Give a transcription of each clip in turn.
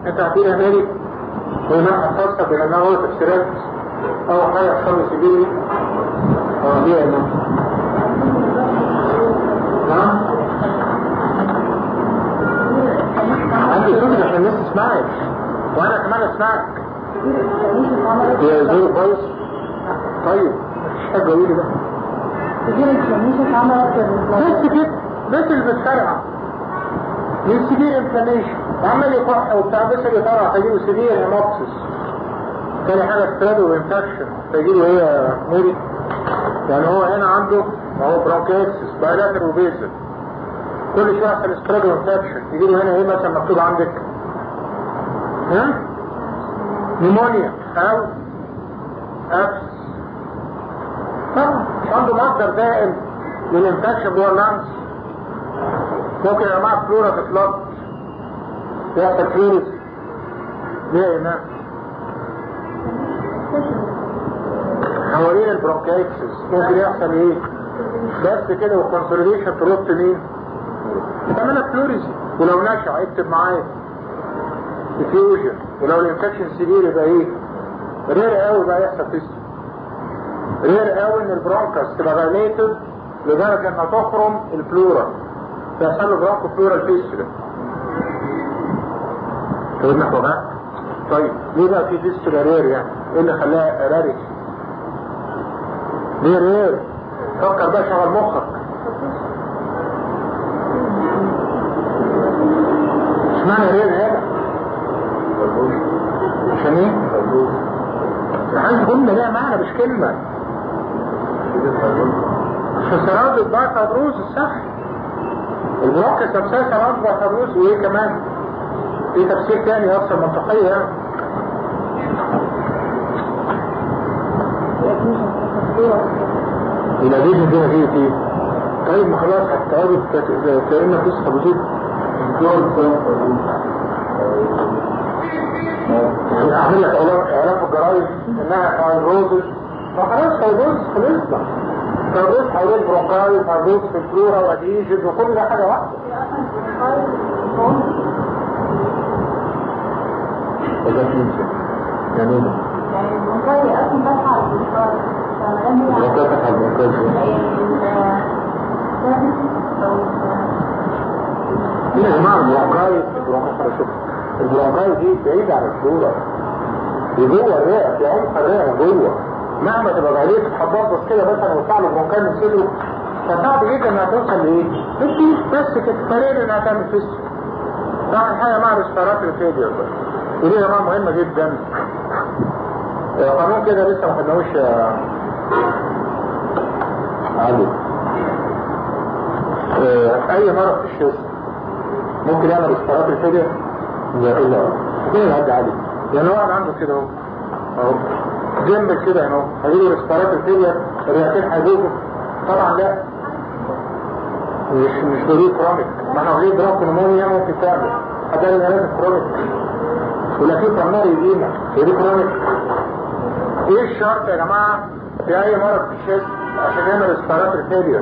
انت هتيجي مالي وما خاصة بأنه هو تفسيرات أول حاجة يحصل له سبيلي اه ليه يا إمام؟ نعم عندي صوت عشان الناس تسمعك وأنا كمان أسمعك يا زور كويس طيب مش حاجة قولي بقى كبير الكنيسة عملت بس كده بس اللي بتفرع من سبيل انفلاميشن عمال يكح وبتاع بس اللي طلع هيجيله سبيل هيموبسس تاني حاجة استرادو انفكشن هيجيله ايه يا موري يعني هو هنا عنده هو برونكيتسس بايلاتر وبيزل كل شوية يحصل استرادو انفكشن يجيله هنا ايه مثلا مكتوب عندك ها نيمونيا او ابس طبعا مش عنده مصدر دائم للانفكشن جوه اللانس ممكن يا جماعه فلورا تفلط يحصل فلوريس ليه يا امام حوالين البرونكايتسس ممكن يحصل ايه بس كده والكونسوليديشن ترد مين تعملها فلوريسي ولو نشع اكتب معايا ديفيوجن ولو الانفكشن سيفير يبقى ايه رير قوي بقى يحصل فيستو رير قوي ان البرونكاس تبقى دايليتد لدرجه انها تخرم الفلورا فيحصل له برونكو فلورا الفيستولا ودنك وجعك طيب ليه بقى في فيستولا رير يعني ايه اللي خلاها راري ليه رير فكر بقى شغل مخك اشمعنى رير هنا عشان ايه عايز جملة ليها معنى مش كلمة فسراد الضعف فبروز الصح البروكس نفسها سراد الضعف فبروز وايه كمان في تفسير تاني اكثر منطقية يعني الى دي دي دي دي طيب ما خلاص هتقعدوا كأنك تصحى بجد اعمل لك اعلان في الجرايد انها فايبروزس فخلاص فايبروزس خلصنا فايبروز حوالين برونكاي فايبروز في الفلورا واديجن وكل ده حاجه واحده ده في يعني ايه ده؟ يعني المنطقة أصلا فتحة على البرونكاي البرونكاي فتحة على البرونكاي يا جماعه البرونكاي البرونكاي البرونكاي دي بعيد عن الفلورا دي جوه الرئه في عمق الرئه جوه مهما تبقى عليه تتحبط كده مثلا وتطلع له برونكاي من صدره فصعب جدا انها توصل لايه؟ بس بس كده قليل انها تعمل فيستو راح حاجه مع ريسبيرات الفيديو ودي يا جماعه مهمه جدا قانون كده لسه ما خدناهوش يا علي اي مرض في الشوز ممكن يعمل ريسبيرات الفيديو لا الا كده يعدي عليه يعني واحد عنده كده اهو اهو جنب كده اهو هيجيله ريسبيرات الفيديو الرئتين هيجوزوا طبعا لا مش مش ضروري كرونيك ما احنا واخدين برونكونومونيا ممكن تعمل هتلاقي لازم كرونيك ولا في برماري يدينا هي دي كرونيك ايه الشرط يا جماعه في اي مرض في الشيست عشان يعمل ريسبيرات الفيديو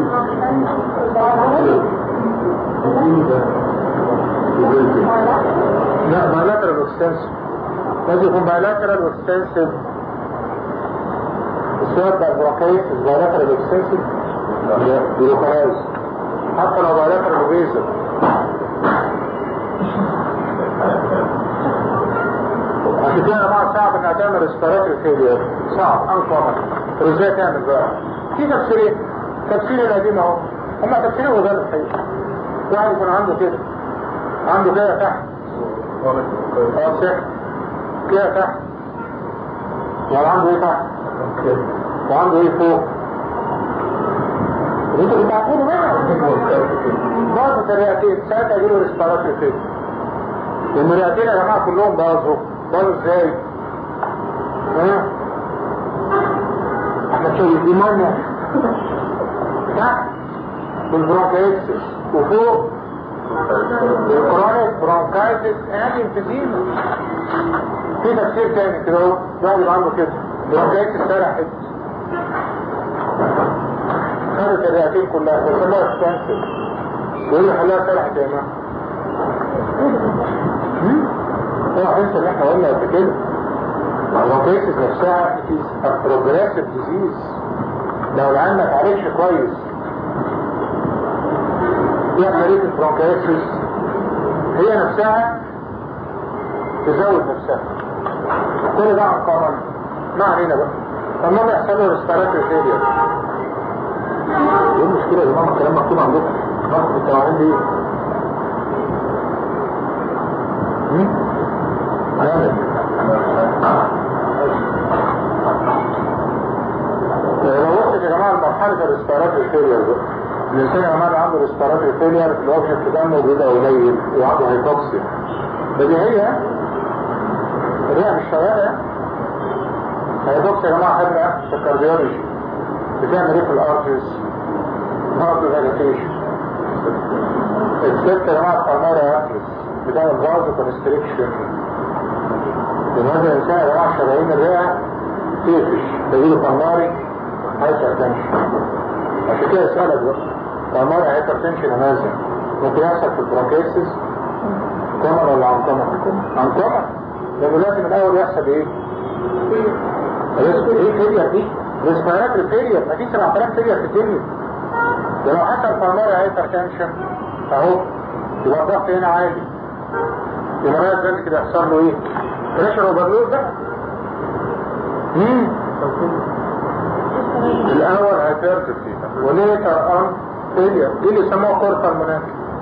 لا بايلاترال واكستنسيف لازم يكون بايلاترال واكستنسيف السؤال بتاع البروكايت بايلاترال واكستنسيف لا بيروكايز حتى لو بايلاترال وبيزل عشان كده يا جماعه صعب انها تعمل ريسبيراتوري فيلير صعب انكومن طب ازاي تعمل بقى؟ في تفسيرين تفسير القديم اهو هما تفسيرين وغير الحقيقه واحد يكون عنده كده عنده كده تحت اه صح كده تحت يعني عنده ايه تحت وعنده ايه فوق انتوا بتعرفوا بقى باظت الرئتين ساعتها يجيله ريسبيراتوري فيلير لان الرئتين يا جماعه كلهم باظوا باظوا ازاي؟ ها؟ احنا شايف ايمانيا تحت بالبرونكايتس وفوق الكرونيك برونكايتس اند انفيزيما في تفسير تاني كده اهو راجل عنده كده برونكايتس سرحت خدت الرئتين كلها بيسموها اكستنسيف يقول لي خلاها سرحت يا جماعه هو حس ان احنا قلنا قبل كده البرونكيتس نفسها is a progressive disease لو العيان ما اتعالجش كويس دي عملية البرونكيتس هي نفسها تزود نفسها كل ده عن قمر ما علينا بقى فالمهم يحصل له ريسبيراتوري فيلير ايه المشكلة يا جماعة الكلام مكتوب عندكم ناخد التوعين دي جامد لو وصلت يا جماعة لمرحلة الريسبيراتوري فيلير بقى الإنسان يا جماعة اللي عنده ريسبيراتوري فيلير الأوكسجين في دمه بيبقى قليل وعنده هيبوكسيا بديهية الرئة مش شغالة هيبوكسيا يا جماعة خدنا في الكارديولوجي بتعمل ايه في الارتريز؟ هارت فاليتيشن الست يا جماعة الفرمارة ارتريز بتعمل فازو كونستريكشن لماذا الإنسان يا جماعة شرايين الرئة تقفش تجيله فماري هايبرتنشن عشان كده اسألك بقى فماري هايبرتنشن ماذا؟ ممكن يحصل في البرونكيسس كومن ولا عن كومن؟ عن كومن لأنه لازم الأول يحصل إيه؟ ريسك إيه فيلير دي؟ ريسبيراتوري فيلير ما في 7000 فيلير في الدنيا ده لو حصل فماري هايبرتنشن أهو يبقى الضغط هنا عالي يبقى لازم كده يحصل له إيه؟ بريشر اوفرلود بقى مين الاول هيبرتفي وليتر ان فيلير دي اللي يسموها كورتا المناك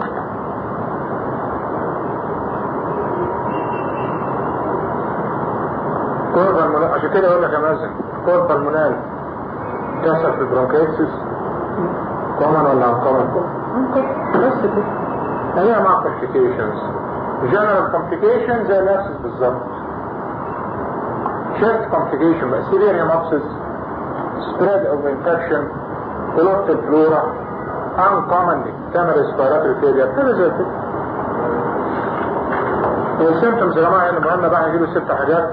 كورتا المناك عشان كده اقول لك يا مازن كورتا المناك تحصل في البرونكيتسس كومن ولا ان كومن بس كده هي مع complications general complications زي الاسس بالظبط chest complication بقى severe hemoptysis spread of infection clotted flora uncommonly تعمل respiratory failure كده زي كده والسيمتومز يا جماعه اللي مهمه بقى هيجيبوا ست حاجات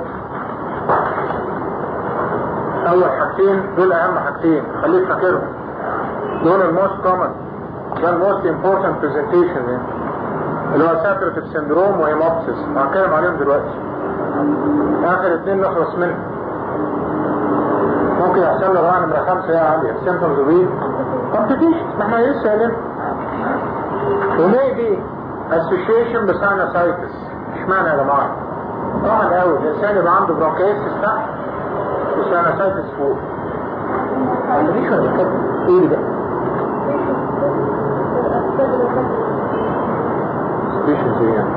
اول حاجتين دول اهم حاجتين خليك فاكرهم دول الموست كومن ده الموست امبورتنت برزنتيشن يعني اللي هو ساترتيف سندروم وهيموبسيس هنتكلم عليهم دلوقتي اخر اتنين نخلص منهم ممكن يحصل له بقى نمرة خمسة يا علي السيمتومز وي كومبليكيشن ما احنا لسه قايلين وميبي اسوشيشن بساينوسايتس اشمعنى يا جماعة؟ طبعا قوي الانسان يبقى عنده برونكيتس تحت وساينوسايتس فوق ما عنديش ولا كده ايه اللي ده؟ سبيشنز ايه يعني؟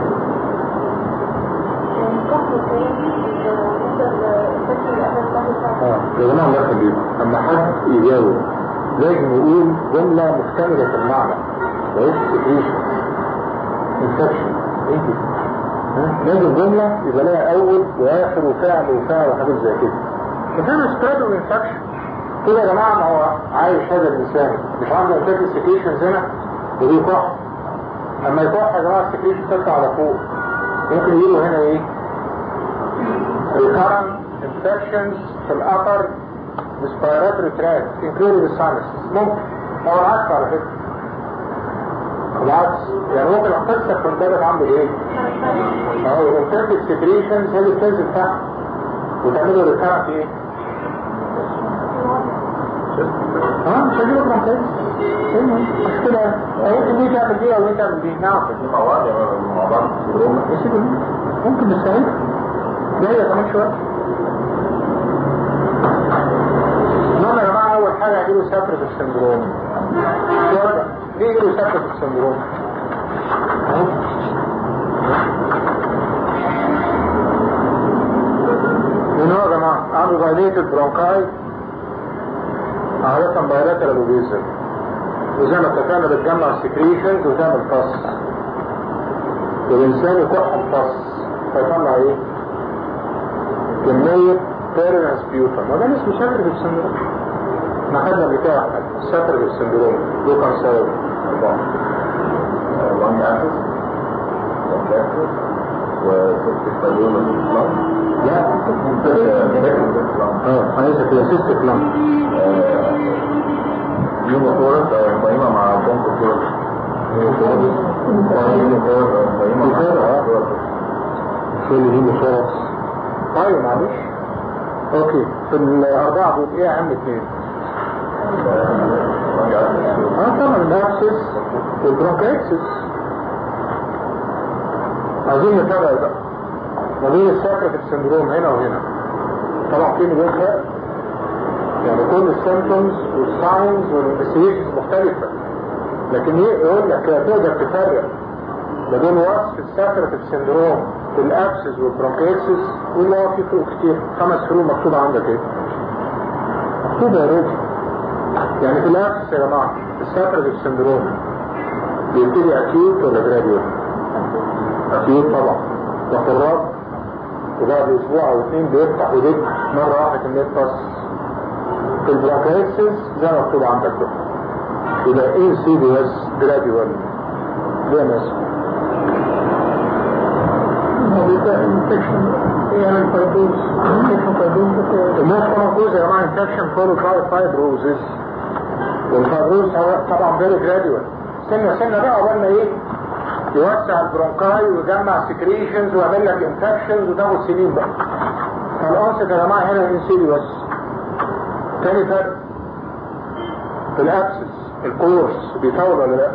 اه يا جماعه الله يخليكم لما حد يجاوب لازم يقول جمله مكتمله المعنى ليس سكريشن انفكشن ايه دي؟ ها؟ لازم جمله يبقى لها اول واخر وفعل وفعل وحاجات زي كده فكان سبريد وانفكشن كده يا جماعه ما هو عايش هذا الانسان مش عنده انفكشن سكريشن هنا ودي كح اما يكح يا جماعه السكريشن تطلع على فوق ممكن يجيله هنا ايه؟ recurrent infections في الأثر respiratory tract including the sinus ممكن أو العكس على فكرة العكس يعني ممكن القصة تكون بدأت عنده ايه؟ أو infected secretions هي اللي بتنزل تحت وتعمله recurrent ايه؟ ها مش هجيبه برونكيتس مش كده ممكن دي تعمل دي او دي تعمل دي نعم مع بعض يا مع بعض يا سيدي ممكن نستعيد جاية كمان شوية المهم يا جماعة أول حاجة هيجيله سافر في السندروم شوية ليه يجيله سافر في السندروم؟ أهو. من هو يا جماعة عنده فايليتد برونكاي عادة بايلاترال وبيزل وزي ما اتفقنا بتجمع سكريشنز وتعمل فص والإنسان يكح الفص فيطلع إيه؟ كمية بيرنس بيوتر وده اسمه ساتر في السندروم ما خدنا قبل كده ساتر في السندروم له كام سبب؟ أربعة لونج اسيد وفلاكسس وسيستيك فاليوم لا اه عايزة كده سيستيك لام يوموثورس او مقيمة مع بونكوثورس يوموثورس مقيمة مع بونكوثورس كل دي مفرص طيب معلش اوكي في الاربعه دول ايه اهم اثنين؟ لونج اكسس اه طبعا الابسس والبرونكايتسس عايزين نتابع بقى ما بين السكرتيف سندروم هنا وهنا طبعا في مليون فرق يعني كل السيمتومز والساينز والانفستيجيشنز مختلفة لكن ايه يقول لك تقدر تفرق ما بين وصف السكرتيف سندروم في الابسس والبرونكايتسس واللي هو في فروق كتير خمس فروق مكتوبة عندك ايه مكتوبة يا راجل يعني في الابسس يا جماعة السكرتيف سندروم بيبتدي اكيوت ولا جراديوال؟ اكيوت طبعا وقرات وبعد اسبوع او اثنين بيفتح ويدق مرة واحدة كمية فص في البرونكايتسس زي ما مكتوب عندك كده يبقى ايه سي دي اس جراديوال ليه ناس الموت كمان جزء يا جماعة infection followed by fibrosis والفibrosis طبعا very gradual سنة سنة بقى عقبال ما ايه يوسع البرونكاي ويجمع سكريشنز ويعمل لك انفكشنز وتاخد سنين بقى فالانست يا جماعه هنا انسيريوس تاني فرق في الابسس الكورس بيطول ولا لا؟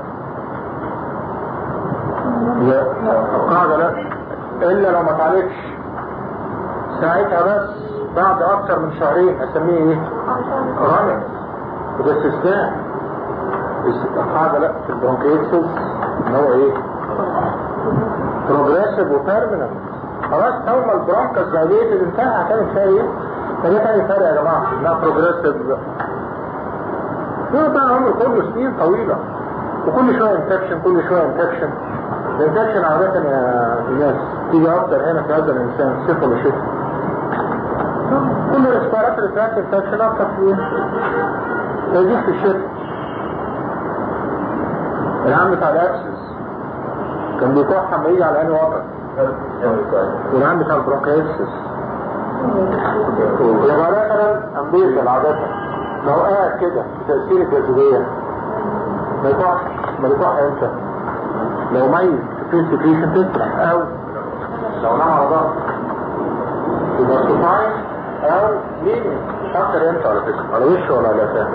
لا القاعدة لا الا لو ما تعالجش ساعتها بس بعد اكتر من شهرين اسميه ايه؟ رانك وده استثناء القاعدة لا في البرونكيتسس ان هو ايه؟ بروجريسيف وبيرمننت خلاص اول ما البرونكس دايليتد انتهى هتعمل فيها ايه؟ فده تاني فرق يا جماعه انها بروجريسيف ده بقى عمر كله سنين طويله وكل شويه انفكشن كل شويه انفكشن الانفكشن عادة يا ناس تيجي اكتر هنا في هذا الانسان صفر ولا شفر كل الاسبارات اللي فيها انفكشن اكتر في ايه؟ تجيب في الشتاء العام بتاع الابسس كان بيكح لما يجي على عين وطن والعام بتاع البرونكايتسس يبقى مثلا امبيريال عادة لو قاعد كده بتأثير الجاذبية ما يكحش ما يكح امتى؟ لو ميت في سكريشن تسرح او لو نام على ظهر يبقى سوفاين او ليني اكتر امتى على فكرة على وشه ولا على قفاه؟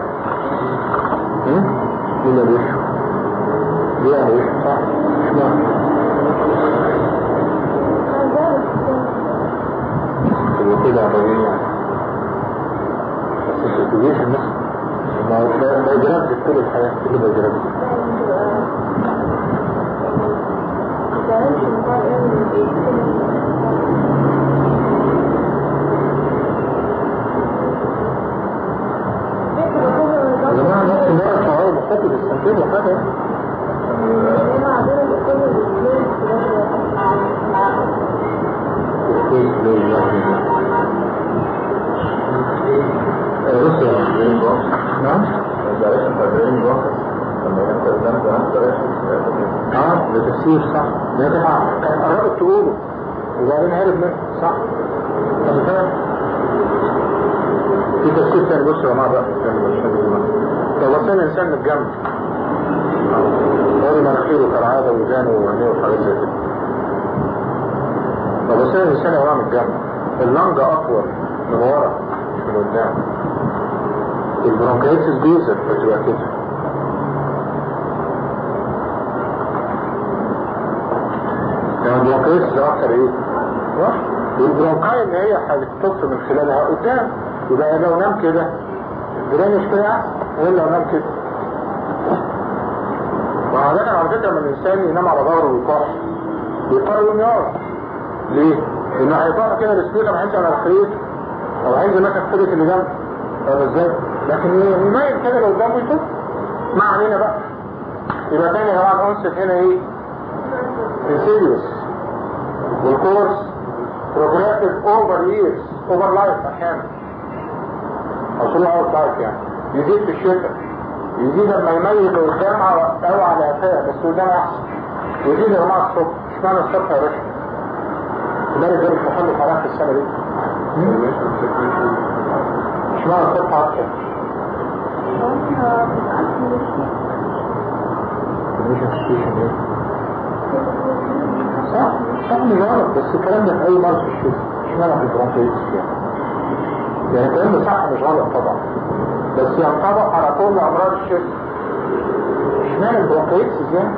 مين اللي وشه؟ ليه على وشه صح؟ اشمعنى؟ يبقى كده عملية يعني بس انت تجيش الناس ما ما يجربش طول الحياة كله ما يجربش يا جماعة نفس مرة شعور مخطط السنتين وحاجة بص يا نعم اه ده تفسير صح ده كان كان قربت تقوله وبعدين عرف منه صح طب فاهم في تفسير تاني بص يا جماعه بقى لو بصينا الانسان من الجنب هو مناخيره كالعاده ودانه وعينيه وحاجات زي كده لو بصينا الانسان يا جماعه من الجنب اللنجة اطول من ورا مش من قدام البرونكايتس جوزر بتبقى كده يعني البرونكايتس ده اكتر ايه؟ صح؟ والبرونكاي اللي هي هتطف من خلالها قدام يبقى لو نام كده الدرينج كده احسن ولا لو نام كده وعادة على فكرة لما الإنسان ينام على ظهره ويكح بيضطر يقوم يقعد ليه؟ لأنه هيقع كده السبيكر هينزل على الخريط أو هينزل مثلا الخريط اللي جنبه فاهم ازاي؟ لكن يميل كده لو قدامه يشوف ما علينا بقى يبقى تاني يا جماعة الأنست هنا إيه؟ insidious والكورس progressive over years over life أحيانا أو طول اوت لايف يعني يزيد في الشتاء يزيد لما يميل قدام أو على قفاه بس قدام أحسن يزيد يا جماعة الصبح اشمعنى الصبح يا باشا؟ ده رجال التخلف على في السنة دي اشمعنى الصبح أكتر؟ مش هتشيش ايه؟ صح صح صح مش غلط بس الكلام ده في اي مرض في الشفت اشمعنى في البرونكيتس يعني يعني الكلام ده صح مش غلط طبعا بس ينطبق على كل امراض الشفت اشمعنى البرونكيتس يعني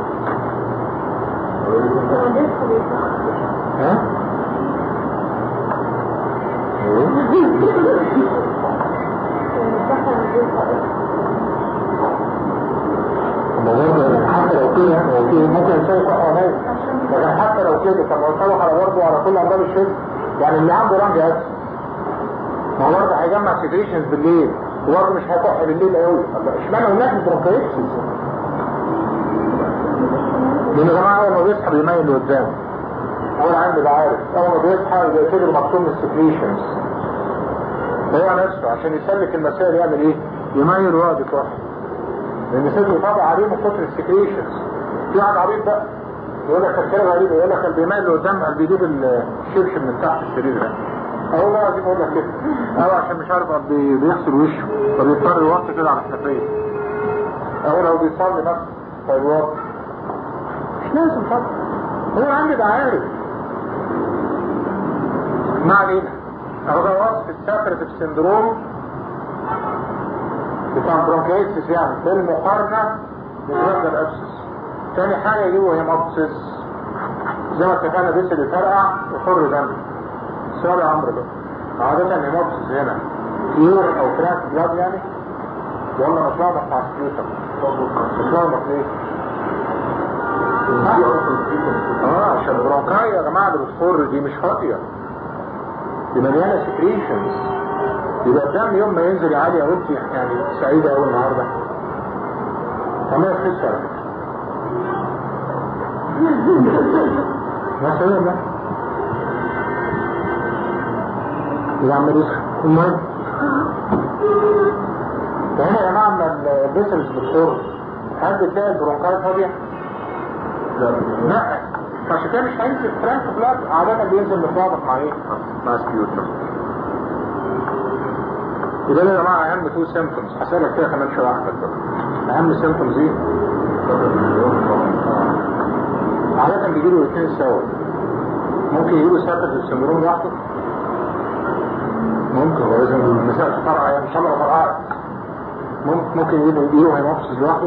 ها برضه حتى لو كده هو في ممكن يسوي صح ولا نايم لكن حتى لو كده طب ما ينطبق على برضه على كل امراض الشفت يعني اللي عنده رمج اسف ما هو برضه هيجمع سيكريشنز بالليل وبرضه مش هيكح بالليل قوي اشمعنى هناك البرونكيتس لان يا جماعه اول ما بيصحى بيميل لقدام هو انا عندي بعارف اول ما بيصحى يبقى صدره مقسوم من السكريشنز هو نفسه عشان يسلك المسائل يعمل ايه؟ يميل ويقعد يكح لان صدره طبع عليه من كتر السكريشنز في واحد عبيط بقى يقول لك تفكير غريب يقول لك اللي بيميل لقدام قال بيجيب الشبشب من تحت السرير ده اهو والله العظيم اقول لك كده اهو عشان مش عارف قد بي- بيغسل وشه فبيضطر يوطي كده على الحنفيه اهو لو بيصلي نفسه فيوطي مش لازم طبعا هو عندي ده عارف ما علينا اهو ده وصف السافرتيف سندروم بتاع برونكيتس يعني بالمقارنة بالرجل الابسس تاني حاجة يجيبوا هيموبسس زي ما اتفقنا بس اللي فرقع وحر دم سؤال يا عمرو بقى عادة الهيموبسس هنا كيور او كراك بلاد يعني ولا متلخبط مع سكيوتر متلخبط ليه؟ اه عشان البرونكاي يا جماعة اللي بتخر دي مش فاضية دي مليانة سكريشنز يبقى الدم يوم ما ينزل عالي يا بنتي يعني سعيدة أوي النهاردة طب يخس على فكرة ما سلام ده يبقى عمال يسخن المهم فهنا يا جماعة لما البسلس بتخر هل بتلاقي البرونكاي فاضية؟ لا عشان كده مش هينزل فرانك بلاد عادة بينزل مترابط مع ايه؟ مع سبيوتر يبقى يا جماعة أهم تو سيمتومز هسألك كده كمان شوية واحدة كده أهم سيمتومز ايه؟ عادة بيجيله الاثنين سوا ممكن يجيله ساتر السندروم لوحده ممكن هو لازم المسائل فرع يعني مش هبقى فرعات ممكن ممكن يجيله يجيله هيموبسس لوحده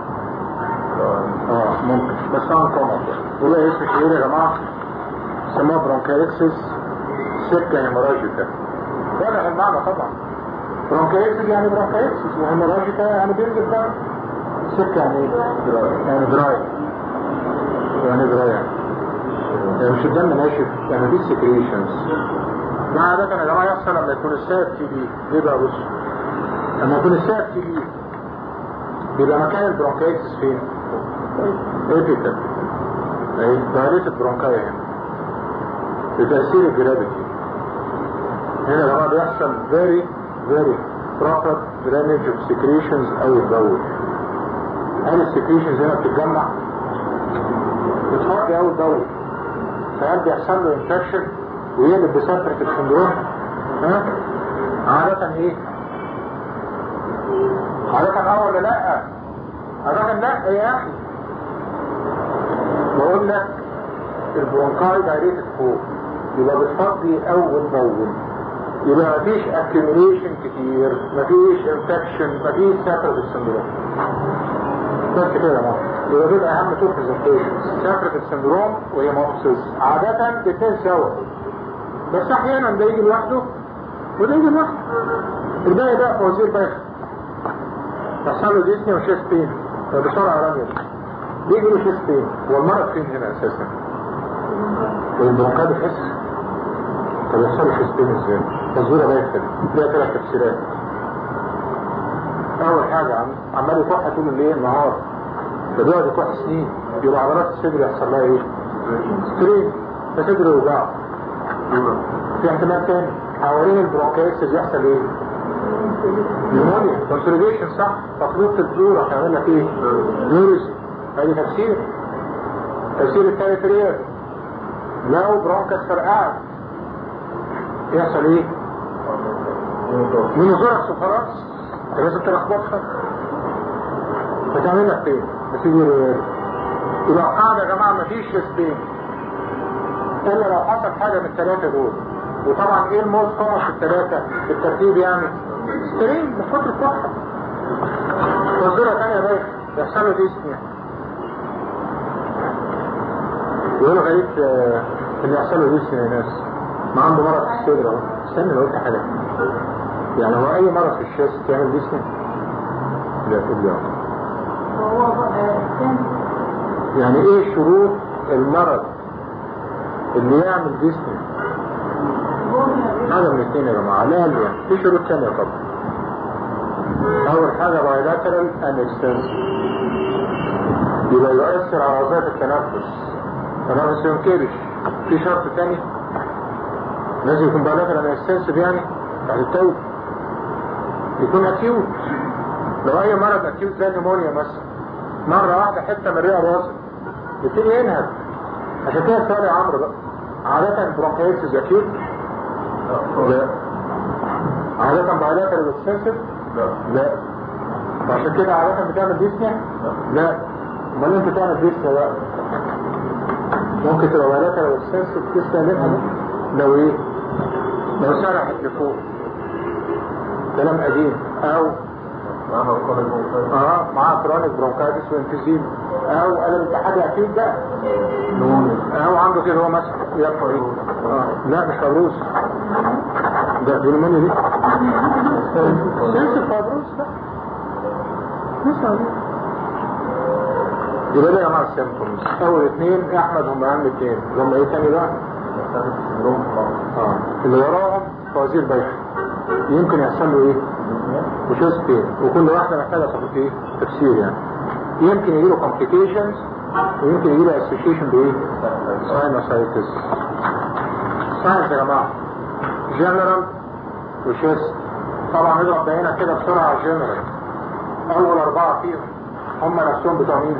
اه ممكن بس انا كومن وده اسم شهير يا جماعه سموها برونكايتسس سكه هيموراجيكا واضح المعنى طبعا برونكايتسس يعني برونكايتسس وهيموراجيكا يعني بينزل دم سكه يعني ايه؟ يعني دراي يعني دراي يعني يعني مش الدم ناشف يعني دي سكريشنز ده عادة يا جماعة يحصل لما يكون السائل تي بي ليه بقى بص لما يكون السائل تي بي بيبقى مكان البرونكايتس فين؟ ايبيكال اهي دايرة البرونكاية هنا بتأثير الجرافيتي هنا لما بيحصل very very proper drainage of secretions أو البول هل السكريشنز هنا بتتجمع؟ بتفضي أو البول فهل بيحصل له انفكشن ويقلب بسفرة السندروم؟ ها؟ عادة ايه؟ عادة اه ولا لا؟ عادة لا يا اخي بقول لك البرونكاي دايريتد فوق يبقى بتفضي اول باول يبقى مفيش اكيوميليشن كتير مفيش انفكشن مفيش سافر السندروم بس كده يا مصر يبقى دول اهم تو برزنتيشنز سافرة السندروم وهي مؤسس عادة الاثنين سوا بس احيانا ده يجي لوحده وده يجي لوحده الباقي بقى فوازير بايخ يحصل له ديسني وشيست بين بسرعة رمية بيجي له شيست بين هو المرض فين هنا اساسا البرونكات بتحس طب يحصل له شيست بين ازاي تصويرة بايخة ليها ثلاث تفسيرات اول حاجة عم عمال يكح طول الليل النهار فبيقعد يكح سنين يبقى عضلات الصدر يحصل لها ايه سترين فصدره يوجعه في احتمال تاني حوالين البرونكايتس بيحصل ايه نيمونيا كونسوليديشن صح تطبيق الفلورا هيعمل لك ايه نيوريزي هذه تفسير تفسير الثالث رياض لو برونكاس فرقعت يحصل ايه منوزوركس وخلاص انت لازم تلخبطها فتعمل لك فين نتيجة رياض يبقى قاعدة يا جماعة مفيش شيستين الا لو حصل حاجة من الثلاثة دول وطبعا ايه الموت كومن في الثلاثة بالترتيب يعني سترين من كتر الكحة وزيرة تانية بقى يحصل له ديسنيا يقولوا غريب آه، ان يحصل له ديسنيا يا ناس ما عنده مرض في الصدر اهو استنى لو قلت حاجة يعني هو اي مرض في الشاست يعمل ديسنيا لا تقول لا وهو آه، كان يعني ايه شروط المرض اللي يعمل ديسنيا حاجة من الاثنين يا جماعة لا لا يعني في شروط ثانية طبعا أول حاجة bilateral and extensive يبقى يؤثر على وظائف التنفس التنفس ينكرش في شرط ثاني لازم يكون bilateral and extensive يعني بعد التوب يكون أكيوت لو أي مرض أكيوت زي النمونيا مثلا مرة واحدة حتة من الرئة باظت يبتدي ينهب عشان كده السؤال يا عمرو بقى عادة البرونكايتس أكيوت لا عادة bilateral extensive لا لا عشان كده عادة بتعمل ديسنيا لا امال انت تعمل ديسنيا بقى ممكن تبقى ولاتها لو السنسل ديسنيا منها لو ايه لو سرحت لفوق كلام قديم او معها وقال الموقع اه معاه كرونيك برونكايتس وانفيزيم او قلب الاتحاد اكيد بقى او عنده كده هو مسح يرفع ايه اه لا مش فابروس ده دي المانيا دي سنسل فابروس ده مش فابروس يبقى ده يا جماعه السيمبتومز اول اثنين يا احمد هم اهم اثنين هم ايه تاني بقى؟ اه اللي وراهم فوازير بايخه يمكن يحصل له ايه؟ وشوز بين وكل واحده محتاجه تفصيل ايه؟ تفسير يعني يمكن يجي له complications ويمكن يجي له association بايه؟ sinusitis ساينس يا جماعه جنرال وشيست طبعا نضرب بينا كده بسرعه على الجنرال اول اربعه فيهم هم نفسهم بتوع مين؟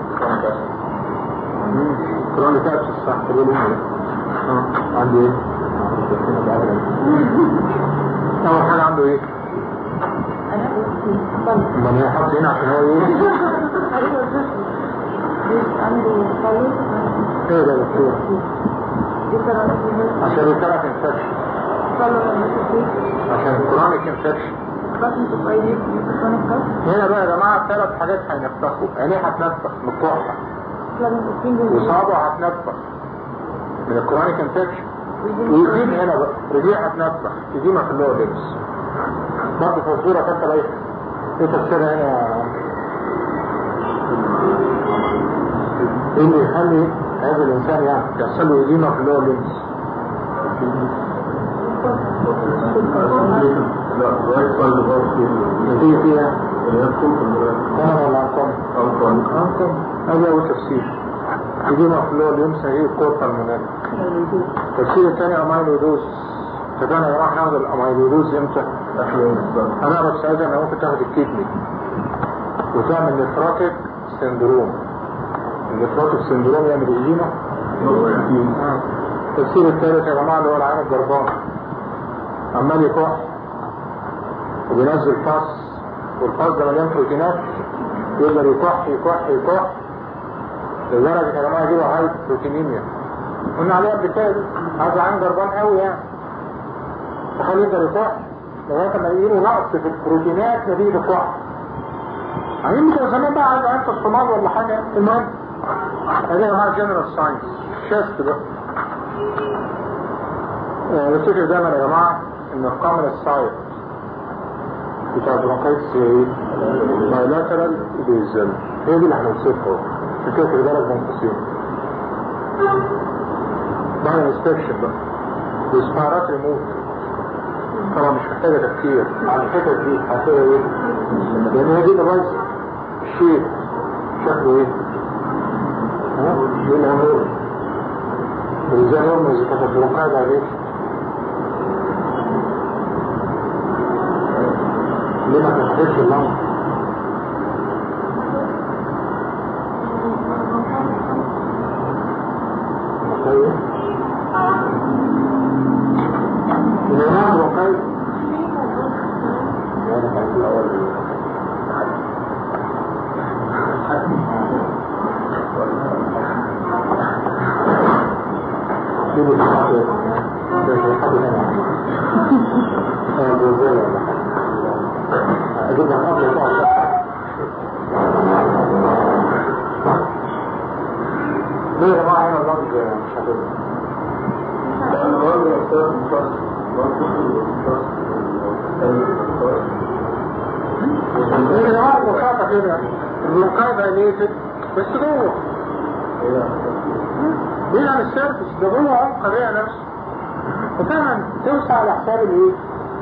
كرونيك ابسس صح تقول لي اه عنده ايه؟ اول حاجه عنده ايه؟ انا طلق ما انا حاطط هنا عشان هو ايه؟ ايوه عنده طلق ايه ده يا دكتور؟ دي كانت عشان الكرك انفكشن طلق عشان الكرونيك انفكشن بطن تفايدي يكون الكف هنا بقى يا جماعه ثلاث حاجات هينفخوا عينيه هتنفخ من الكحه لما تكون وصابعه هتنفخ من الكرونيك انفكشن ويجيب هنا بقى رجيع هتنفخ يجيبها في اللور لبس برضه في الصورة كانت بايخة ايه تفسيرها هنا يا عم؟ ايه اللي يخلي هذا الانسان يعني يحصل له إديمة في اللور لبس لا رايت سايد غلط نتيجة فيها يدخل انا ولا عنكم أنطن عنكم هذا هو تفسير إديمة في اللور لبس هي الكورة المنال التفسير الثاني اميلودوز فكان يا جماعه ناخد الاميلودوز امتى؟ انا بس عايز انا ممكن تاخد الكدني وتعمل نفروتيك سندروم النفروتيك سندروم يعمل ايديما التفسير الثالث يا جماعه اللي هو العين الجربان عمال يكح وبينزل فص والفص ده مليان بروتينات يقدر يكح يكح يكح لدرجه يا جماعه يجيله هاي بروتينيميا قلنا عليها قبل كده هذا عين جربان قوي يعني تخيل يقدر يكح لغايه ما يجيله نقص في البروتينات نتيجه الكح عايزين بتوع زمان بقى عايز عين الصومال ولا حاجه المهم هذه يا جماعه جنرال ساينس شيست بقى نفتكر دايما يا جماعه ان القمر السايت بتاع البرونكايتس ايه؟ بايلاترال بيزل هي دي اللي هنوصفها عشان كده في بالك منقصين بعد الانسبكشن بقى الاسبارات ريموت طبعا مش محتاجة تفكير على الحتت دي هتلاقي ايه لان هي دي اللي بايظه الشيء شكله ايه ها ايه اللي هنقول ازاي نرمز اذا كانت البرونكايت عليك ليه ما تحتاجش اللمبه طيب الإمام رقيق يعني كان في الأول شيلوا الحاجة ده حاجة هنا اه جوزية ولا حاجة أجيبها من قبل بقى ليه يا جماعة هنا اللفظ مش هتبقى لأن الراجل يختار مشخص ليه يا جماعة ببساطة كده المقايضة ليست بس جوه بعيد عن السيرفس ده جوه عمق الرئة نفسه وفعلا توسع على حساب الايه؟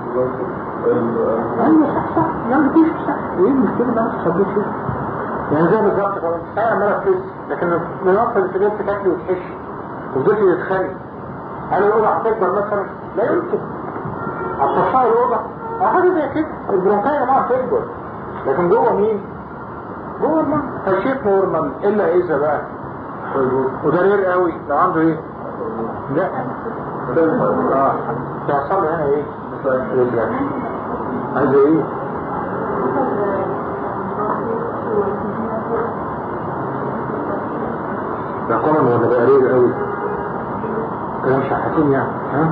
ايوه صح صح لا مفيش صح ايه المشكلة بقى مش هتبقى فيه يعني زي بالظبط كده انت ساعة عمالة تفز لكن من وقت اللي تجيب تاكلي وتحش وفضلت تتخانق هل الأوضة هتكبر مثلا؟ لا يمكن هتطفى الأوضة أو حاجة زي كده البرونكاية ما هتكبر لكن جوه مين؟ جوه الماء فالشيء نورمال إلا إذا بقى وده رير قوي لو عنده إيه؟ لا اه تحصل هنا إيه؟ رجلك عايز إيه؟ ده قمن ولا ده قليل قوي كلام شحاتين يعني ها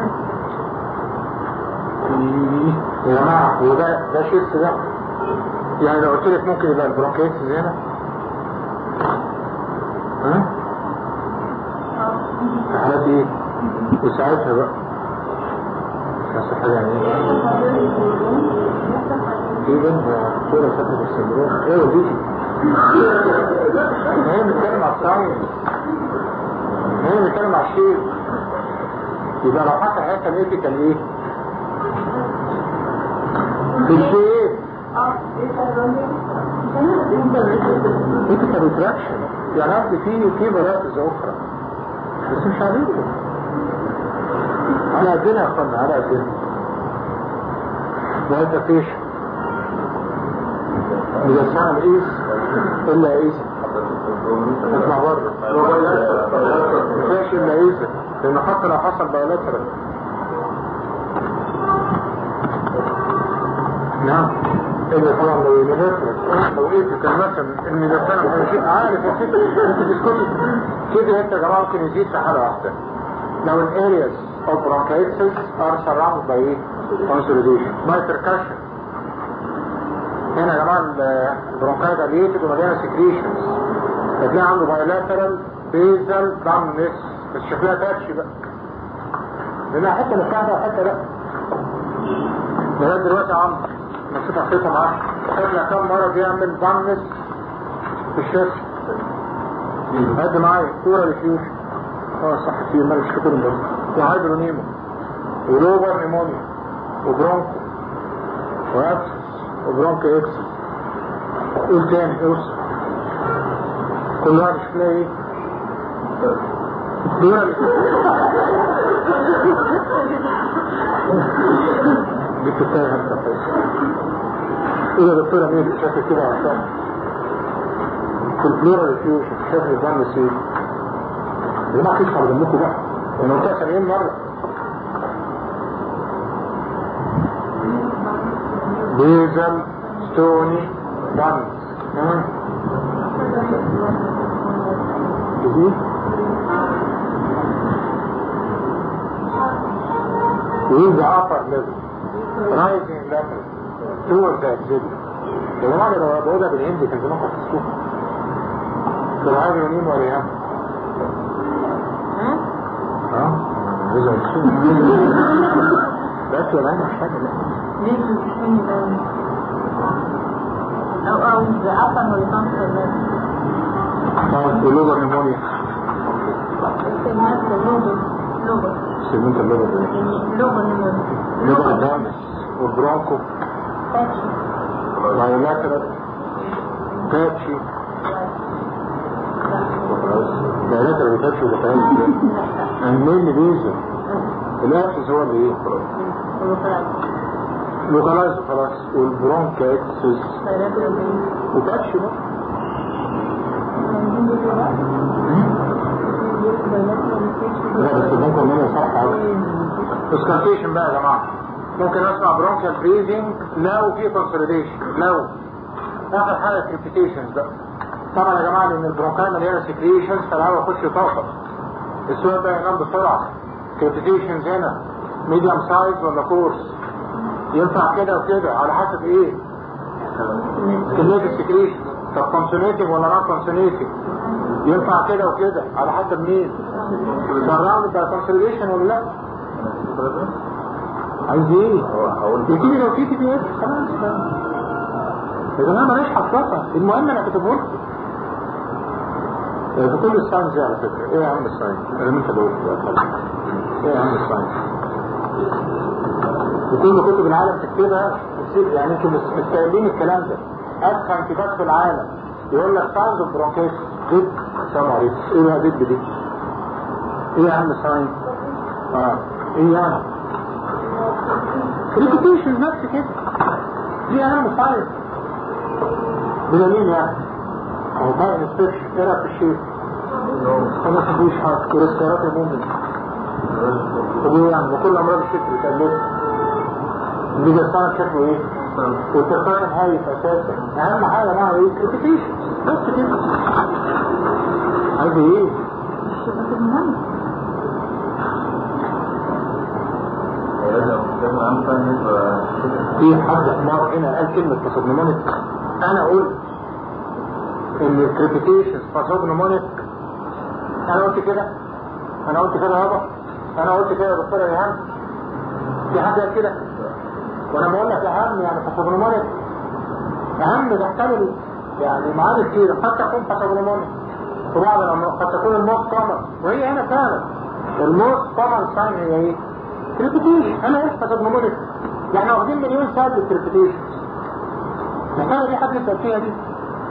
يا جماعة هو ده ده شيست ده يعني لو قلت لك ممكن يبقى البرونكيتس هنا ها في حالات ايه وساعتها بقى بس حاجة يعني ايه ده صورة فترة السندروم ايه وديتي هي بنتكلم على الساينس هي بنتكلم على الشيء يبقى لو حصل حاجة ميتيكال ايه في الشيء ميتيكال ريتراكشن يعني قصدي في في مراتز اخرى بس مش عليكم على قدنا يا اخوانا على قدنا وانت فيش مجسنا القيس الا قيسة اسمع بره مفيش الا قيسة لان حتى لو حصل بايلاترال نعم اللي طبعا لو يمناترال لو قيسة كان مثلا المجسنا هيشيء عارف يا ست انت تسكتي كده انت يا جماعه ممكن يزيد في حالة واحدة لو الاreas of bronchitis are surrounded by consolidation by percussion هنا يا جماعه البرونكايت ابيتد ومليانه سكريشنز هتلاقي عنده بايلاترال بيزل دامنس بس شكلها تاتش بقى لانها حته مفتاحه وحته لا لغايه دلوقتي عم نشوف اخرتها معاه خدنا كم مره بيعمل دامنس في الشرق قد معايا كوره ريفيوجن اه صح في مالك شكر بس وهايدرونيمو ولوبر نيمونيا وبرونكو وابسس وبرونك اكس قول تاني اوصل كل واحد شكلها ايه دول دي كتابة انت ايه يا دكتورة مين بتشكل كده عشان في البلورال ريفيوجن شكل الدم سيد يا جماعة تدخل دمكم بقى انا قلتها سبعين مرة بيزل ستوني بانز جديد with the upper level rising level towards the exit يا جماعة لو بقولها بالهندي كان زمان خصصوها في العادي ونيم ولا يهم ها؟ إذا بس ولا أنا محتاج أو أو the upper horizontal limb. لا ولوبر نيمونيا السيجمنت اللوبر لوبر سيجمنت اللوبر يعني لوبر نمون لوبر دامس وبرونكو تاتشي بايلاترال باتشي بايلاترال باتشي وبتعمل المين بيزل الأكسس هو اللي ايه لوكالايز خلاص والبرونكا اكسس وباتشي بقى لا بس ممكن ان انا صح اسكالتيشن بقى يا جماعه ممكن اسمع برونكيال بريزنج لو في كونسوليديشن لو اخر حاجه كريبيتيشنز بقى طبعا يا جماعه لان البرونكاي مليانه سكريشنز فالهواء يخش طاقه السؤال ده ينام بسرعة كريتيشنز هنا ميديوم سايز ولا كورس ينفع كده وكده على حسب ايه كمية السكريشن طب كونسونيتيف ولا نون كونسونيتيف ينفع كده وكده على حسب مين سراوند بقى كونسوليشن ولا لا عايز ايه يجيلي لو في تي بي اس خلاص يا جماعه ماليش حصلها المهم انا كتبه لكم في كل الساينس دي على فكره ايه يا عم الساينس انا انت بقول ايه يا عم الساينس وكل كتب العالم تكتبها تصير يعني انتوا مش مستقلين الكلام ده ادخل كتاب في العالم يقول لك ساينس اوف برونكيس دب السلام عليكم ايه بقى دب دي ايه يا عم ساينس اه ايه يعني ريبيتيشن نفس كده دي اهم ساينس بدليل يعني هو بقى انسبكشن ايه رايك في الشيء انا ما فيش حاجه كوليسترول يا مؤمن طب ايه يعني وكل امراض الشكل بتقلبها اللي بيصير شكله ايه والتقارن هايف اساسا اهم حاجه معه ايه كريتيشن بس كده عايز ايه في حد حمار هنا قال كلمة باسوجنومونيك انا قلت ان الكريبيتيشنز باسوجنومونيك انا قلت كده انا قلت كده يابا انا قلت كده يا دكتور ايهان في حد قال كده وانا بقول لك اهم يعني باسوجنومونيك اهم تحتمل يعني معاني كتير قد تكون باسوجنومونيك في بعض الامراض قد تكون الموت كومن وهي هنا فعلا الموت كومن ساين هي ايه؟ كريبيتيشن انا ايش باسوجنومونيك يعني واخدين مليون سؤال للكريبيتيشن محتاجة دي حد يسأل فيها دي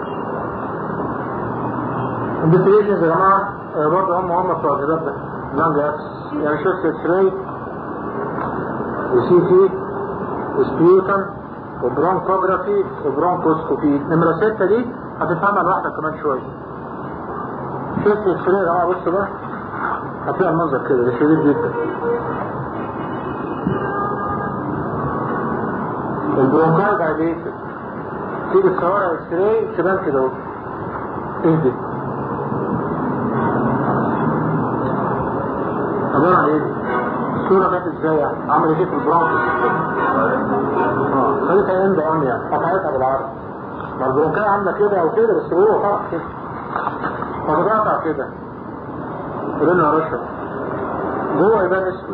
الانفستيجيشنز يا جماعة آه، برضه هم هم بتوع الكتاب ده لانج اكس يعني شفت اكس راي وسي تي وسبيوتن وبرونكوجرافي وبرونكوسكوبي نمرة ستة دي هتفهمها لوحدك كمان شوية شفت اكس راي يا جماعة بصوا بقى هتلاقي المنظر كده ده شديد جدا البرونكاي دايليتد تيجي تصورها اكس راي تبان كده اهو ايه دي؟ عبارة عن ايه دي؟ الصورة جت ازاي يعني؟ عملت ايه في البرونكس؟ اه خليتها اند ام يعني قطعتها بالعرض ما البرونكاي عاملة كده او كده بس هو طرح كده فبتقطع كده لونها رشا جوه يبان اسود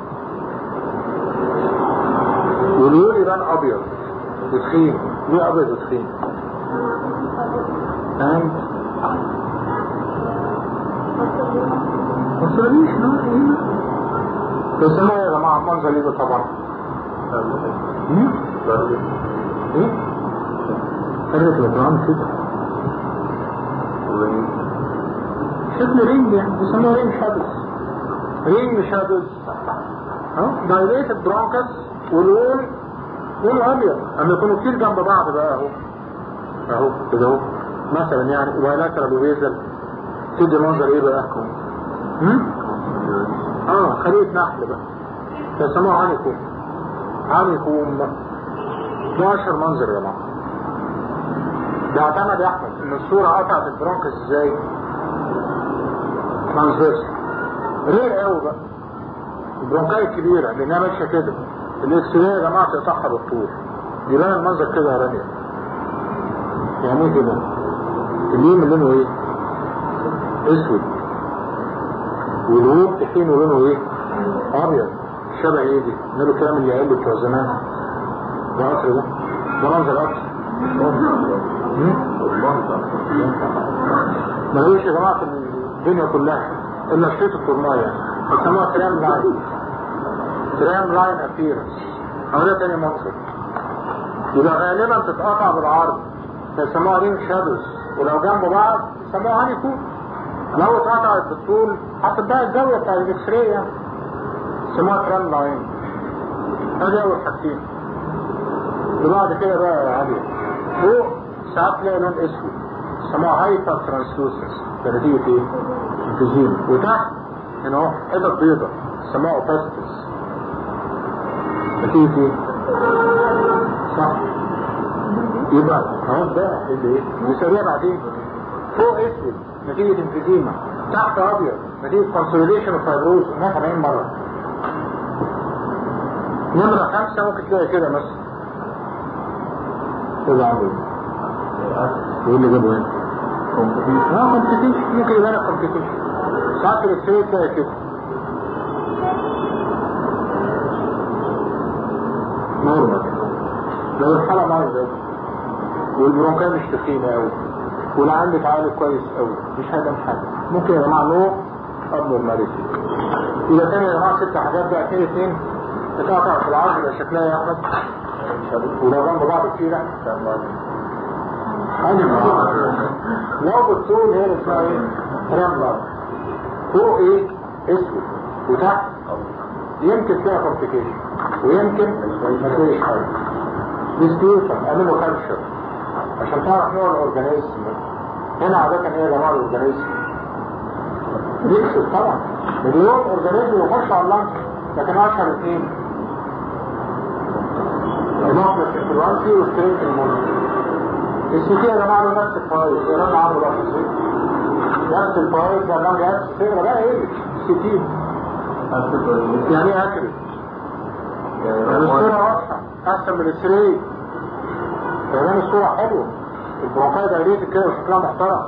واليول يبان ابيض وتخين ليه ابيض وتخين فاهم مصريش نوع ايه بس هو يا جماعة منظر ايه ده طبعا مم؟ ايه فرقة الأطعام كده شكل رينج يعني بيسموها رينج شادوز رينج شادوز ها دايليتد برونكس والوول لونه ابيض اما يكونوا كتير جنب بعض بقى اهو اهو كده اهو مثلا يعني وبايلاترال وبيزل تدي منظر ايه بقى هم؟ اه خلية نحل بقى فيسموها عنيكوم عنيكوم 12 منظر يا جماعه ده اعتمد يا احمد ان الصورة قطعت البرونكس ازاي ترانسفيرس رير قوي بقى البرونكاية الكبيرة لانها ماشية كده الاكس راي يا جماعة تقطعها بالطول يبان المنظر كده يا رانيا يعني ايه كده اليوم لونه ايه اسود والهوب تحينه لونه ايه ابيض شبه ايه دي نقول الكلام اللي قال بتوع زمان ده قطر ده ده منظر قطر ملوش يا جماعة في الدنيا كلها الا شريط الطرماية بيسموها ترام لاين ترام لاين ابيرنس او ده تاني منظر يبقى غالبا تتقطع بالعرض فيسموها رينج شادوز ولو جنب بعض يسموها هاني كوب لو اتقطعت بالطول هتبقى الزاوية بتاع الاكس راي يعني يسموها ترام لاين ادي اول حاجتين وبعد كده بقى يا علي فوق ساعات تلاقي لون اسود يسموها هايبر ترانسلوسنس ده نتيجة ايه؟ انفيزيم وتحت هنا اهو حتت بيضة يسموها اوباستس نتيجة ايه؟ صح يبقى اهو ده اللي ايه؟ بيسميها بعدين فوق اسود نتيجة انفيزيما تحت ابيض نتيجة كونسوليديشن وفايبروز قلناها 80 مرة نمرة خمسة ممكن تلاقي كده مثلا كده عنده ايه اللي جابه هنا؟ كومبليكيشن اه كومبليكيشن ممكن يبقى لك كومبليكيشن ساعات الاكسري تلاقي كده نورمال لو الحالة معايا والبرونكاية مش تخينة قوي ولا عندك عقل كويس قوي مش هذا حاجة ممكن يا جماعة نوع abnormality إذا كان يا جماعة ست حاجات بقى اتنين اتنين تتقطع في العرض يبقى شكلها يا أحمد ولو جنب بعض كتير عندي لو بالطول هي اللي اسمها ايه؟ رملة فوق ايه؟ اسود وتحت يمكن فيها كومبليكيشن ويمكن ما تلاقيش حاجة ديستيوشن اعمله كالشر عشان تعرف نوع الاورجانيزم هنا عادة ايه يا جماعة الاورجانيزم يكسب طبعا مليون اورجانيزم يخش على اللانش لكن اشهر اثنين المفرش الفلوانسي والستريت المونسي السيتي يا جماعة له نفس الفوائد يقرأنا عنه بقى في السيتي نفس الفوائد ده لما جهاز تقرا بقى ايه السيتي يعني ايه اكرت يعني الصورة واضحة احسن من السري كمان الصورة حلوة البروفايل دايريت كده وشكلها محترم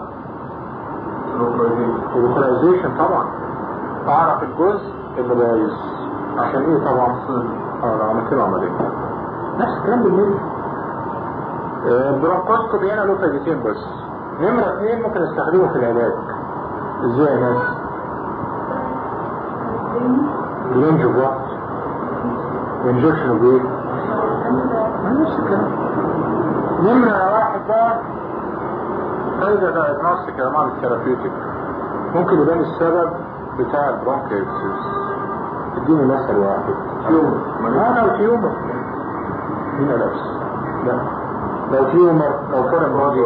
اللوكاليزيشن طبعا اعرف الجزء اللي بايظ عشان ايه طبعا اه لو عملت له عمليه نفس الكلام بالملي البرونكوسكوبي هنا له فايدتين بس نمرة اثنين ممكن استخدمه في العلاج ازاي يا ناس رينج اوف وات انجكشن اوف ايه نفس الكلام نمرة واحد بقى فايدة دايجنوستيك يا جماعة الثيرابيوتيك ممكن يبان السبب بتاع البرونكيتس اديني مثل واحد تيومر لا لو تيومر هنا لبس لا لو تيومر لو كان بادي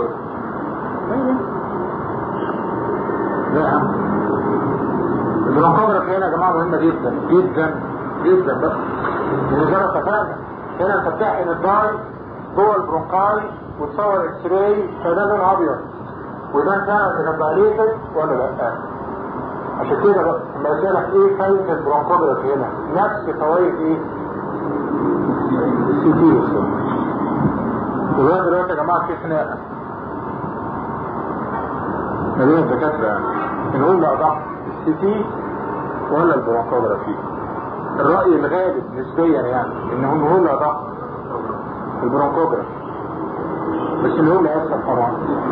لا يا عم البرونكوجرافي هنا يا جماعة مهمة جدا جدا جدا بقى لان زي ما اتفقنا هنا انت بتحقن الداي جوه البرونكاي وتصور اكس راي فده لون ابيض وده فعلا اذا بقى ولا لا عشان كده بقى لما يسألك ايه فايدة البرونكوجرافي هنا نفس فوائد ايه السي تي ولغايه دلوقتي يا جماعه في خناقه ما بين الدكاتره يعني نقول لا ضغط السي تي ولا البرونكوجرافي الرأي الغالب نسبيا يعني انه نقول لا ضغط البرونكوجرافي بس اللي هو اللي اسهل طبعا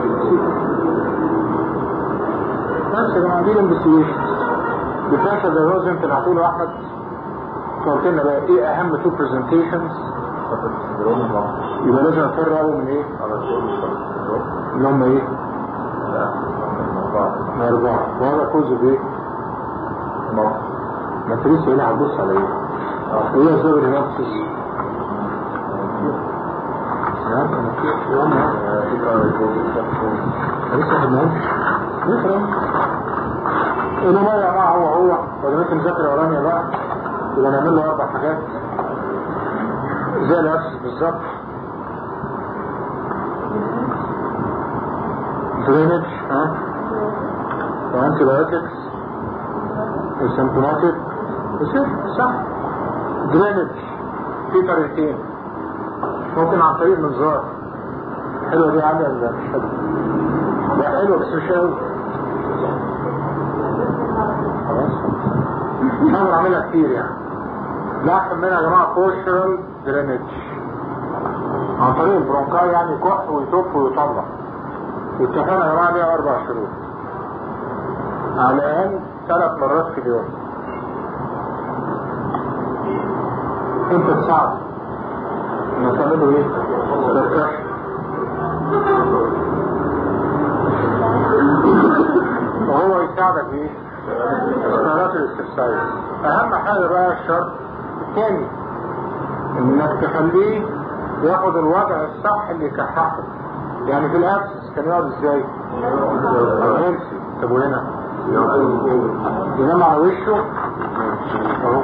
بس يا جماعه دي الانفستيجيشن ديفرنشال دايجنوز انت اللي هتقوله احمد قلت لنا بقى ايه اهم تو برزنتيشنز يبقى لازم افرقوا من ايه اللي هم ايه من اربعة وهذا كوز بايه ما انت لسه هنا هتبص على ايه ايه اسباب الهيماتسيس لسه خدناهمش نقرا انه ما يا جماعه هو هو ولا انت مذاكر ورانيا بقى يبقى نعمل له اربع حاجات زي الاسس بالظبط درينج ها وانتي بايوتكس السيمبتوماتيك بصير صح درينج في طريقتين ممكن عن طريق منظار حلوة دي عالية ولا مش حلوة؟ لا حلوة بس مش قوي خلاص حاول اعملها كتير يعني لا احسن منها يا جماعة بوشرال درينج عن طريق البرونكاي يعني يكح ويطف ويطلع واتفقنا يا جماعة ليها اربع شروط على الاقل ثلاث مرات في اليوم انت تساعد انك تعمله ايه؟ تركش وهو يساعدك ايه؟ استعراض الاستفسار اهم حاجة بقى الشرط الثاني انك تخليه ياخد الوضع الصح اللي يكححه يعني في الابسس كان يقعد ازاي؟ امسي طب وهنا ينام على وشه اهو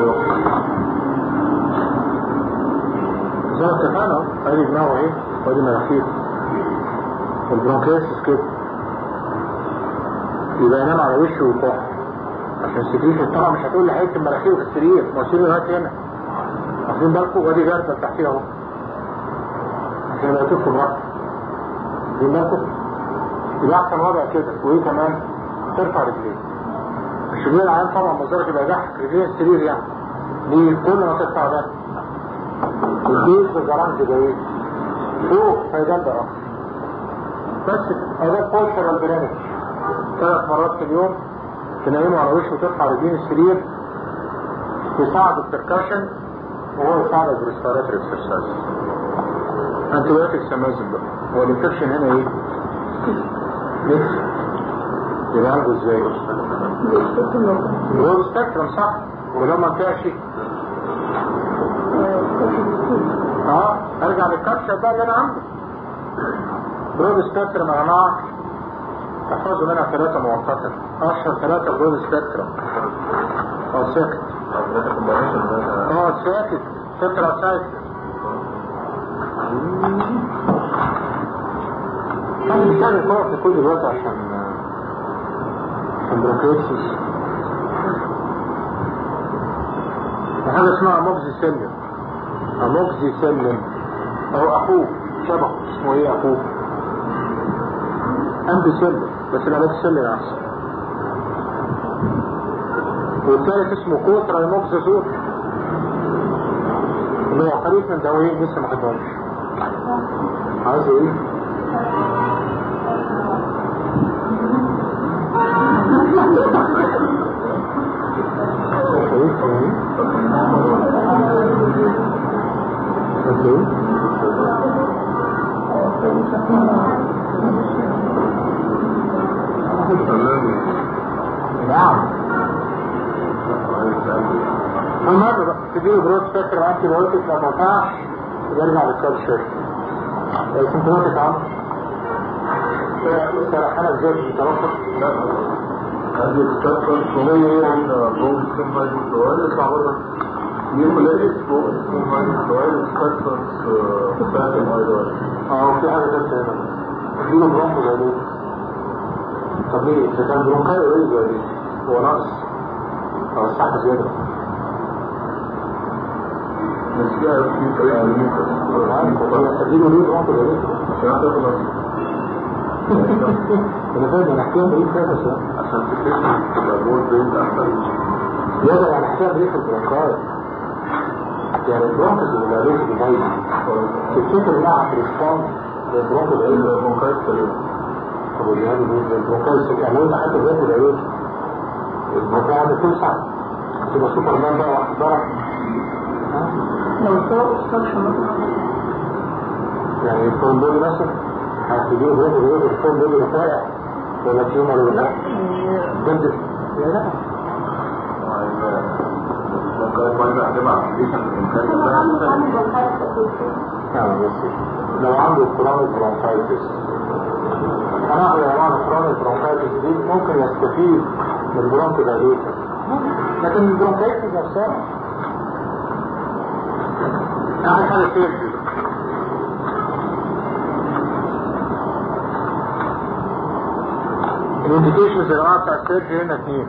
زي ما اتفقنا اهو ادي دماغه ايه وادي مناخيره البرونكيسس كده يبقى ينام على وشه ويكح عشان السكريشن طبعا مش هتقول لي هيكتب مناخيره في السرير ما السرير لغايه هنا واخدين بالكم وادي جردة تحتيها اهو عشان يبقى تكتب رأس واخدين بالكم يبقى احسن وضع كده وايه كمان ترفع رجليك مش رجلين العيان طبعا مصدرك يبقى تحت رجلين السرير يعني دي كل ما ترفع ده البيت بالجرام جبايت فوق فيجنب رأس بس هذا بوستر البرامج ثلاث مرات في اليوم تنيمه على وشه وترفع رجلين السرير يساعد البركاشن وهو يساعد بالريسبيراتوري اكسرسايز انتيبيوتيك سمازم بقى هو الانفكشن هنا ايه؟ لسه يبقى عنده ازاي؟ هو سبيكترم صح ولو ما نفعش اه ارجع للكبشه بقى اللي انا عندي برود سبيكترم يا جماعه تحفظوا منها ثلاثة مؤقتا اشهر ثلاثة برود سبيكترم اه ساكت اه ساكت تترا سايكل انا مش عارف اقف في كل الوقت عشان عشان بروكيتسيس وحاجة اسمها اموكسي سلم اموكسي سلم او اخوه شبه اسمه ايه اخوه امبي سلم بس الاموكسي سلم احسن والثالث اسمه كوترا الموكسيسور اللي هو خليط من دوايين لسه ما خدهمش عايز ايه؟ نعم فالمرة بقى تجيله برود سبيكتر انتي بايوتيك لما ينفعش يرجع للكالشر السيمتوماتيك عم سرحانة ازاي بتتوقف هذه الستاتر شوية بوم سمها السؤال يطلع بره يوم لقيت بوم سمها السؤال ستاتر فاتم ايضا اه في حاجة تالتة هنا تجيله برونكو زي طب ليه؟ إذا كان برونكاي ايه زي دي؟ هو ناقص أو الصحة زيادة بس فيها في طريقة الميكس تجيله ليه برونكو زي دي؟ عشان تخلص أنا فاهم أنا أحكيها بريد كده بس عشان تكتشف الأمور بين أحسن يقدر يعني أحكيها بريد في البرونكاي يعني البرونكس اللي عليه في البيت تفتكر انها هتريسبوند للبرونكو العيد المنقذ سليم طب واللي هذا بيقول البرونكاي يعني لو انت حتى برونكو العيد البرونكاي هذا توسع تبقى سوبر مان بقى واحد ضرب لو سوق الصبح مثلا يعني الفون بولي مثلا هتجيله برونكو العيد الفون بولي رفايع ولا تيومر ولا لا جد يا لا المنقذ ما يبقى جمع ابليكيشن نعم بس لو عنده كرونيك برونكايتس هنعمل يا جماعه كرونيك برونكايتس دي ممكن يستفيد من برونكو دايليتر لكن البرونكايتس نفسها اخر حاجه سيرجي الانديكيشنز يا جماعه بتاع السيرجي هنا اثنين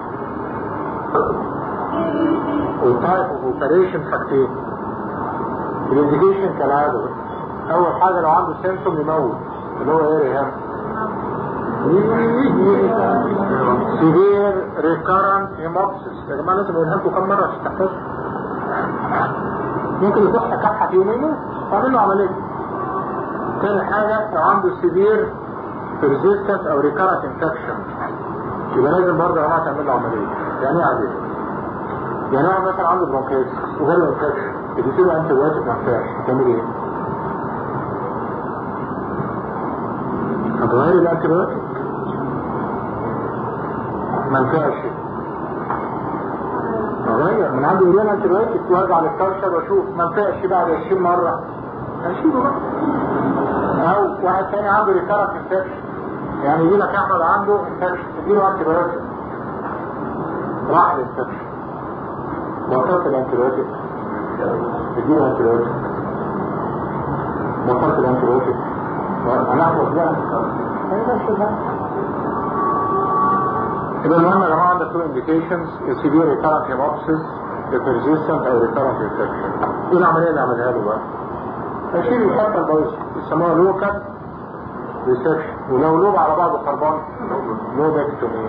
والتايب اوف اوبريشن حاجتين الانديكيشن كالعاده اول حاجه لو عنده سيمتوم يموت اللي هو ايه ريهام سيفير ريكارنت هيموكسيس يا جماعه لازم اقولها لكم كم مره عشان تحفظوا ممكن يكح كحه في يومين تعمل له عمليه تاني حاجه لو عنده سيفير persistent او recurrent infection يبقى لازم برضه يا جماعه تعمل له عمليه يعني ايه عاديه يعني واحد مثلا عنده برونكايتس وجاله انفكشن بتديله انتي بايوتيك ما ينفعش تعمل ايه؟ هتغير الانتي بايوتيك ما ينفعش اغير من عندي مليون انتي بايوتيك وارجع للكالشر واشوف ما ينفعش بعد 20 مره هشيله بقى او واحد تاني عنده ريكارنت انفكشن يعني يجي لك احمد عنده انفكشن تديله انتي بايوتيك راح الانفكشن بطلت الانتيبيوتيك تديله انتيبيوتيك بطلت الانتيبيوتيك هنحفظ بقى يبقى المهم يا جماعه عندك تو انديكيشنز severe recurrent hemoptysis persistent او recurrent infection ايه العمليه اللي عملها له بقى؟ اشيل الخطه البايظه يسموها لوكال ريسكشن ولو لوب على بعضه خربان لوبكتومي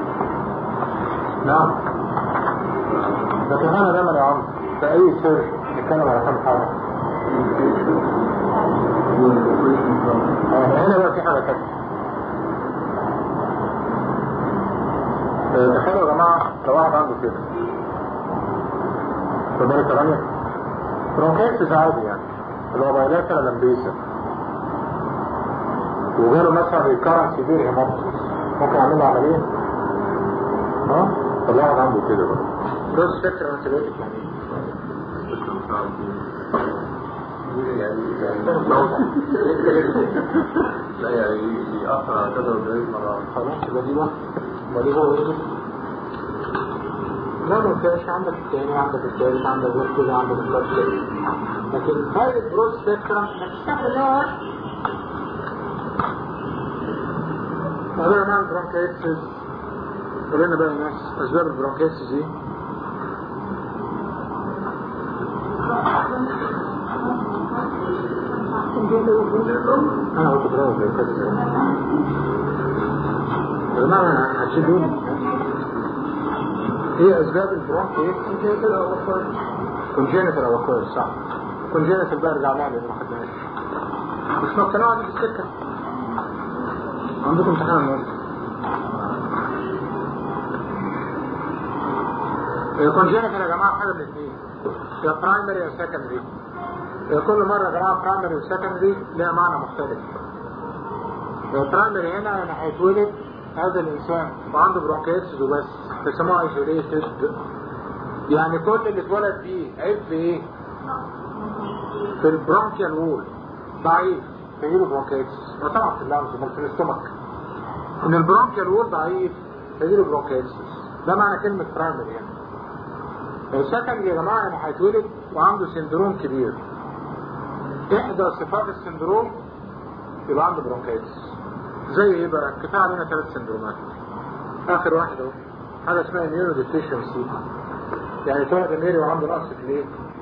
نعم لكن انا دايما يا عم في اي سيرش نتكلم على كام حاجه آه، هنا بقى في حاجه تانيه تخيلوا يا جماعة لو واحد عنده كده في بالك ثمانية برونكيتس عادي يعني اللي هو بايلاترال لمبيسا وجاله مثلا ريكارنس سيفير هيموبتس ممكن اعمل له عملية ها طب واحد عنده كده بقى بس فكرة انتباهك يعني لا يعني يأثر على كذا وجايز مرة خلاص يبقى دي بقى ما دي هو ايه لا ما فيهاش عندك الثاني عندك الثالث عندك غير كده عندك الثالث لكن هاي البروز سبيكترم هتستعمل نوع هذا معنى البرونكيتسز قلنا بقى الناس اسباب البرونكيتسز دي انا قلت برافو يا جماعه هتشيلوني ايه اسباب البرونكيتس كونجينيتال او اكوير صح كونجينيتال بقى ارجع لها لان ما خدناش مش مقتنعه دي في السكه عندكم امتحان النهارده كونجينيتال يا جماعه حاجه من الاثنين يا برايمري يا سكندري كل مرة يا جماعة برايمري وسكندري لها معنى مختلف البرايمري هنا يعني هيتولد هذا الإنسان وعنده برونكيتس وبس بيسموها ايزوليتد يعني كل اللي اتولد بيه عيب في ايه؟ في البرونكيال وول ضعيف تجيله برونكيتس ما طبعا في اللانز بل في الاستومك ان البرونكيال وول ضعيف تجيله برونكيتس ده معنى كلمة برايمري يعني السكندري يا جماعة يعني هيتولد وعنده سندروم كبير احدى صفات السندروم يبقى عنده برونكايتس زي ايه بقى كفايه علينا ثلاث سندرومات اخر واحد اهو حاجه اسمها اميونو ديفيشنسي يعني تولد الميري وعنده نقص في الايه